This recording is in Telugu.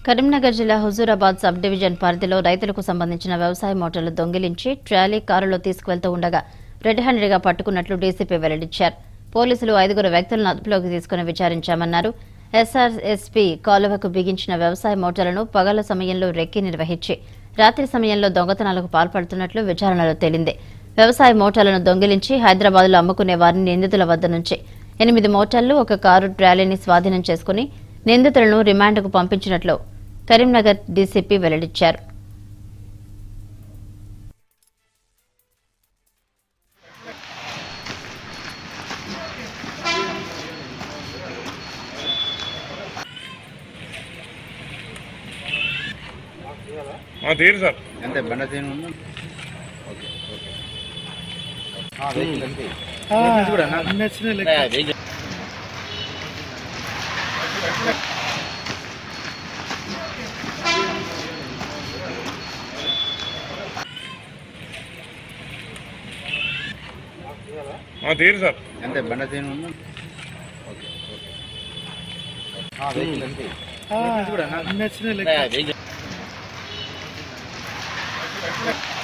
కరీంనగర్ జిల్లా హుజూరాబాద్ సబ్ డివిజన్ పరిధిలో రైతులకు సంబంధించిన వ్యవసాయ మోటార్లు దొంగిలించి ట్రాలీ కారులో తీసుకువెళ్తూ ఉండగా రెడ్ హ్యాండెడ్గా పట్టుకున్నట్లు డీసీపీ వెల్లడించారు పోలీసులు ఐదుగురు వ్యక్తులను అదుపులోకి తీసుకుని విచారించామన్నారు ఎస్ఆర్ఎస్పీ కాలువకు బిగించిన వ్యవసాయ మోటార్లను పగల సమయంలో రెక్కి నిర్వహించి రాత్రి సమయంలో దొంగతనాలకు పాల్పడుతున్నట్లు విచారణలో తేలింది వ్యవసాయ మోటార్లను దొంగిలించి హైదరాబాద్లో అమ్ముకునే వారిని నిందితుల వద్ద నుంచి ఎనిమిది మోటార్లు ఒక కారు ట్రాలీని స్వాధీనం చేసుకుని నిందితులను రిమాండ్కు పంపించినట్లు కరీంనగర్ డీసీపీ వెల్లడించారు ఆ, తీరు సార్ అంతే బండ తీను ఉందా? ఆ, వెహికల్స్ కూడా అన్నా? ఆ, వెహికల్. నచ్చిన లెక్క ఆ, వెహికల్. ఆ, ఆ, వెహికల్. నచ్చిన లెక్క ఆ, వెహికల్. ఆ, తీరు సార్ అంతే బండ తీను ఉందా? ఆ, వెహికల్స్ ఆ, కూడా అన్నా? నచ్చిన ఆ, లెక్క వెహికల్.